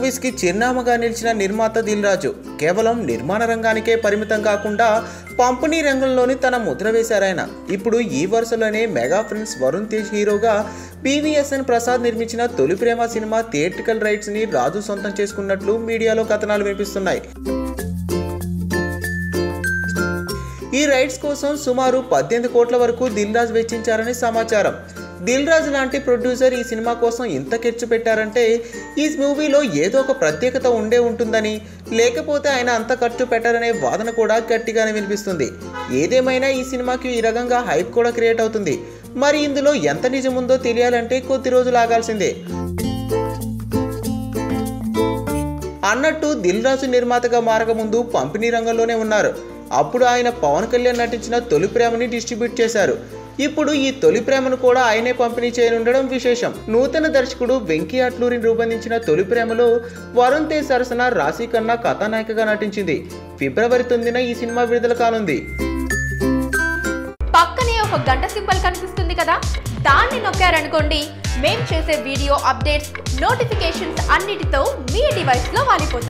మూవీస్కి చిరునామాగా నిలిచిన నిర్మాత దిల్ రాజు కేవలం నిర్మాణ రంగానికే పరిమితం కాకుండా పంపిణీ రంగంలోని తన ముద్ర వేశారాయన ఇప్పుడు ఈ వరుసలోనే మెగా ఫ్రెండ్స్ వరుణ్ తేజ్ హీరోగా పివిఎస్ఎన్ ప్రసాద్ నిర్మించిన తొలి ప్రేమ సినిమా థియేట్రికల్ రైట్స్ని రాజు సొంతం చేసుకున్నట్లు మీడియాలో కథనాలు వినిపిస్తున్నాయి ఈ రైట్స్ కోసం సుమారు పద్దెనిమిది కోట్ల వరకు దిల్ రాజు వెచ్చించారని సమాచారం దిల్ రాజు లాంటి ప్రొడ్యూసర్ ఈ సినిమా కోసం ఇంత ఖర్చు పెట్టారంటే ఈ మూవీలో ఏదో ఒక ప్రత్యేకత ఉండే ఉంటుందని లేకపోతే ఆయన అంత ఖర్చు పెట్టారనే వాదన కూడా గట్టిగానే వినిపిస్తుంది ఏదేమైనా ఈ సినిమాకి ఈ రకంగా హైప్ కూడా క్రియేట్ అవుతుంది మరి ఇందులో ఎంత నిజం ఉందో తెలియాలంటే కొద్ది రోజులు ఆగాల్సిందే అన్నట్టు దిల్ రాజు నిర్మాతగా మారకముందు పంపిణీ రంగంలోనే ఉన్నారు అప్పుడు ఆయన పవన్ కళ్యాణ్ నటించిన తొలి ప్రేమని డిస్ట్రిబ్యూట్ చేశారు ఇప్పుడు ఈ తొలి ప్రేమను కూడా ఆయనే పంపిణీ చేయనుండడం విశేషం నూతన దర్శకుడు వెంకీ అట్లూరిని రూపొందించిన తొలి ప్రేమలో వరుణ్ తేజ్ సరసన రాశి ఖన్నా కథానాయికగా నటించింది ఫిబ్రవరి తొమ్మిదిన ఈ సినిమా విడుదల కానుంది పక్కనే ఒక గంట సింబల్ కనిపిస్తుంది కదా దాన్ని నొక్కారనుకోండి మేం చేసే వీడియో అప్డేట్స్ నోటిఫికేషన్స్ అన్నిటితో మీ డివైస్లో వాలిపోతుంది